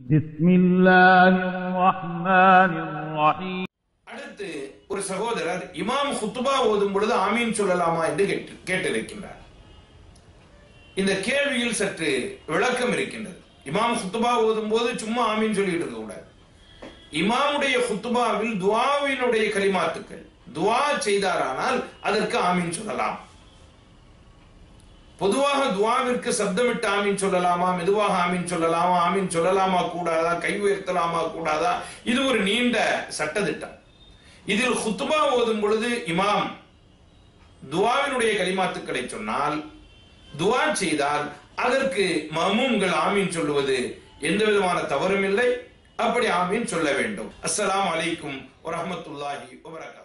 بسم الله الرحمن الرحيم அடுத்து ஒரு சகோதரர் இமாம் குத்துபா ஓதும் பொழுது ஆமீன் சொல்லலாமா என்று கேட்டு கேட்டிருக்கின்றார் இந்த கேள்வியில் சற்று விளக்கம் இருக்கின்றது இமாம் குத்துபா ஓதும் போது சும்மா ஆமீன் சொல்லிட்டு இருக்க கூடாது இமாமுடைய குத்துபாவில் துவாவினுடைய கலிமாத்துக்கள் துவா செய்தாரானால் அதற்கு ஆமீன் சொல்லலாம் பொதுவாக துவாவிற்கு சப்தமிட்டு ஆமீன் சொல்லலாமா மெதுவாக ஆமீன் சொல்லலாமா ஆமீன் சொல்லலாமா கூடாதா கை உயர்த்தலாமா கூடாதா இது ஒரு நீண்ட சட்டதிட்டம் இதில் ஹுத்துபா ஓதும் பொழுது இமாம் துவாவினுடைய கலிமாத்துக்களை சொன்னால் துவா செய்தால் அதற்கு மமூம்கள் ஆமீன் சொல்லுவது எந்த விதமான தவறும் இல்லை அப்படி ஆமீன் சொல்ல வேண்டும் அஸ்ஸலாமு அலைக்கும் வரஹ்மத்துல்லாஹி வபரகாத்துஹு